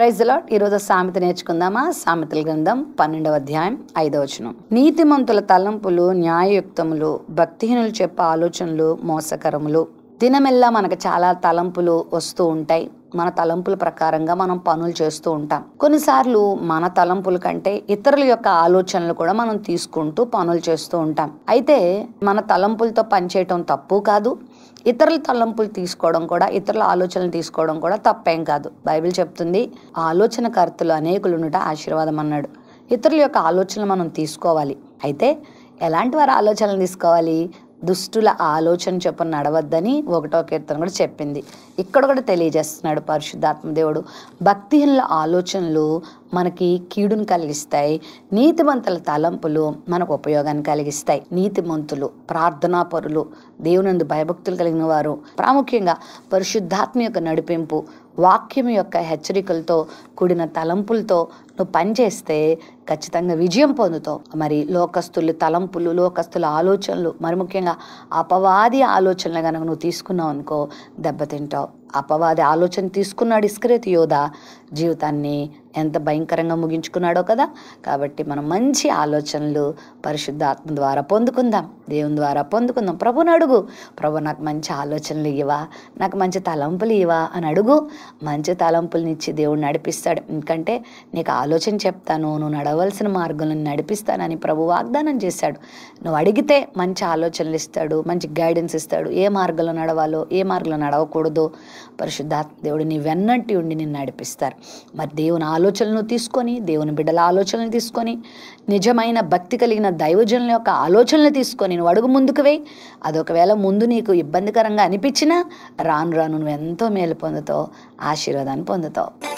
praise lot ఈరోజు సామెత నేర్చుకుందామా సామెతల గ్రంథం పన్నెండవ అధ్యాయం ఐదవ వచనం నీతిమంతుల తలంపులు న్యాయయుక్తములు భక్తిహీనులు చెప్పే ఆలోచనలు మోసకరములు దినమెల్లా మనకు చాలా తలంపులు వస్తూ ఉంటాయి మన తలంపుల ప్రకారంగా మనం పనులు చేస్తూ ఉంటాం కొన్నిసార్లు మన తలంపుల కంటే ఇతరుల యొక్క ఆలోచనలు కూడా మనం తీసుకుంటూ పనులు చేస్తూ ఉంటాం అయితే మన తలంపులతో పనిచేయటం తప్పు కాదు ఇతరుల తలంపులు తీసుకోవడం కూడా ఇతరుల ఆలోచనలు తీసుకోవడం కూడా తప్పేం కాదు బైబిల్ చెప్తుంది ఆలోచనకర్తలు అనేకులు ఉండట ఆశీర్వాదం అన్నాడు ఇతరుల యొక్క ఆలోచనలు మనం తీసుకోవాలి అయితే ఎలాంటి వారి ఆలోచనలు తీసుకోవాలి దుష్టుల ఆలోచన చొప్పున నడవద్దని ఒకటో కీర్తన కూడా చెప్పింది ఇక్కడ కూడా తెలియజేస్తున్నాడు పరిశుద్ధాత్మ దేవుడు భక్తిహీనుల ఆలోచనలు మనకి కీడును కలిగిస్తాయి నీతిమంతుల తలంపులు మనకు ఉపయోగాన్ని కలిగిస్తాయి నీతిమంతులు ప్రార్థనా పరులు దేవునందు భయభక్తులు కలిగిన వారు ప్రాముఖ్యంగా పరిశుద్ధాత్మ యొక్క నడిపింపు వాక్యం యొక్క హెచ్చరికలతో కూడిన తలంపులతో నువ్వు పనిచేస్తే ఖచ్చితంగా విజయం పొందుతావు మరి లోకస్తులు తలంపులు లోకస్తుల ఆలోచనలు మరి ముఖ్యంగా అపవాది ఆలోచనలు కనుక నువ్వు తీసుకున్నావు అనుకో దెబ్బతింటావు అపవాది ఆలోచన తీసుకున్నాడు ఇస్క్రేత్ యోధ జీవితాన్ని ఎంత భయంకరంగా ముగించుకున్నాడో కదా కాబట్టి మనం మంచి ఆలోచనలు పరిశుద్ధాత్మ ద్వారా పొందుకుందాం దేవుని ద్వారా పొందుకుందాం ప్రభుని అడుగు ప్రభు నాకు మంచి ఆలోచనలు ఇవ్వా నాకు మంచి తలంపులు ఇవ్వా అని అడుగు మంచి తలంపుల్ని ఇచ్చి దేవుడు నడిపిస్తాడు ఎందుకంటే నీకు ఆలోచన చెప్తాను నువ్వు నడవలసిన మార్గంలో నడిపిస్తానని ప్రభు వాగ్దానం చేశాడు నువ్వు అడిగితే మంచి ఆలోచనలు ఇస్తాడు మంచి గైడెన్స్ ఇస్తాడు ఏ మార్గంలో నడవాలో ఏ మార్గంలో నడవకూడదో పరిశుద్ధాత్మ దేవుడు నీ వెన్నట్టి ఉండి నిన్ను నడిపిస్తారు మరి దేవుని ఆలోచనలు తీసుకొని దేవుని బిడ్డల ఆలోచనలు తీసుకొని నిజమైన భక్తి కలిగిన దైవజనుల యొక్క ఆలోచనలు తీసుకొని నువ్వు అడుగు ముందుకు వేయి అది ఒకవేళ ముందు నీకు ఇబ్బందికరంగా అనిపించినా రాను రాను నువ్వు ఎంతో మేలు పొందుతావు ఆశీర్వాదాన్ని పొందుతావు